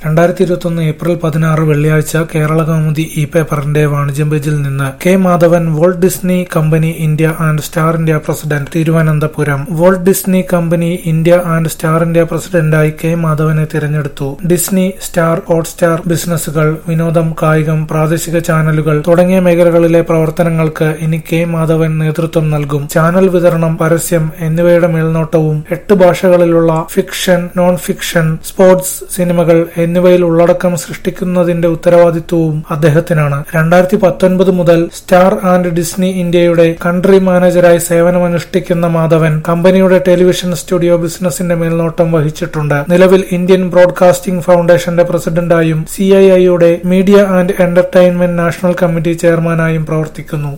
രണ്ടായിരത്തി ഇരുപത്തൊന്ന് ഏപ്രിൽ പതിനാറ് വെള്ളിയാഴ്ച കേരള കൗമുദി ഇ പേപ്പറിന്റെ വാണിജ്യം പേജിൽ നിന്ന് K Madhavan Walt Disney company India and Star India president Thiruvananthapuram Walt Disney company India and Star India പ്രസിഡന്റായി കെ മാധവനെ തിരഞ്ഞെടുത്തു ഡിസ്നി സ്റ്റാർ ഹോട്ട്സ്റ്റാർ ബിസിനസ്സുകൾ വിനോദം കായികം പ്രാദേശിക ചാനലുകൾ തുടങ്ങിയ മേഖലകളിലെ പ്രവർത്തനങ്ങൾക്ക് ഇനി കെ മാധവൻ നേതൃത്വം നൽകും ചാനൽ വിതരണം പരസ്യം എന്നിവയുടെ മേൽനോട്ടവും എട്ട് ഭാഷകളിലുള്ള ഫിക്ഷൻ നോൺ ഫിക്ഷൻ സ്പോർട്സ് സിനിമകൾ എന്നിവയിൽ ഉള്ളടക്കം സൃഷ്ടിക്കുന്നതിന്റെ ഉത്തരവാദിത്വവും അദ്ദേഹത്തിനാണ് രണ്ടായിരത്തി പത്തൊൻപത് മുതൽ സ്റ്റാർ ആൻഡ് ഡിസ്നി ഇന്ത്യയുടെ കൺട്രി മാനേജരായി സേവനമനുഷ്ഠിക്കുന്ന മാധവൻ കമ്പനിയുടെ ടെലിവിഷൻ സ്റ്റുഡിയോ ബിസിനസിന്റെ മേൽനോട്ടം വഹിച്ചിട്ടുണ്ട് നിലവിൽ ഇന്ത്യൻ ബ്രോഡ്കാസ്റ്റിംഗ് ഫൗണ്ടേഷന്റെ പ്രസിഡന്റായും സി ഐ ഐയുടെ media and entertainment national committee ചെയർമാനായും പ്രവർത്തിക്കുന്നു